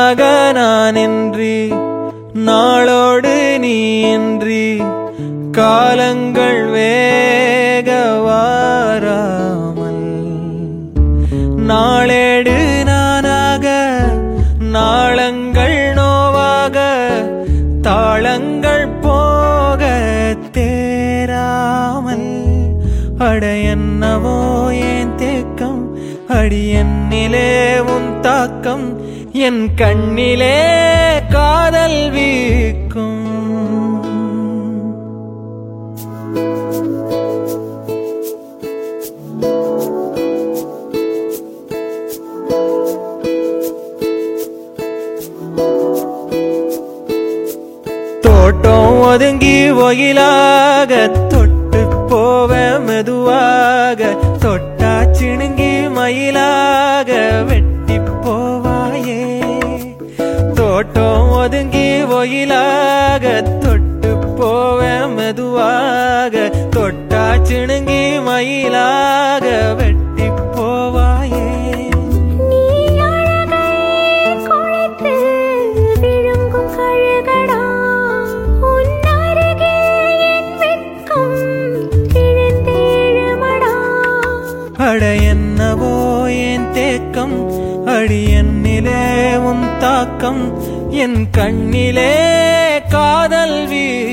நானாக நான் இன்றி நாளோடு நீ இன்றி காலங்கள் வேக வாராமல் நாளேடு நானாக நாளங்கள் நோவாக தாளங்கள் போக தேராமல் அட என்னவோ ஏன் தேக்கம் அடி என்னிலே உன் தாக்கம் என் கண்ணிலே காதல் வீக்கும் தோட்டம் ஒதுங்கி ஒயிலாக தொட்டு போவ மெதுவாக தொட்டா சிணுங்கி மயிலாக வெட்டி போவாயே தோட்டம் ஒதுங்கி ஒயிலாக தொட்டு போவ மெதுவாக தொட்டா சிணுங்கி மயிலாக வெட்டி போவாயே நீ அழகை குழைத்து விழுங்கும் கழுகடா உன் அருகே என் வெட்கம் கிழிந்தேழுமடா அட என்னவோ என் தேக்கம் அடி என்னிலே உன் தாக்கம் என் கண்ணிலே காதல் வீ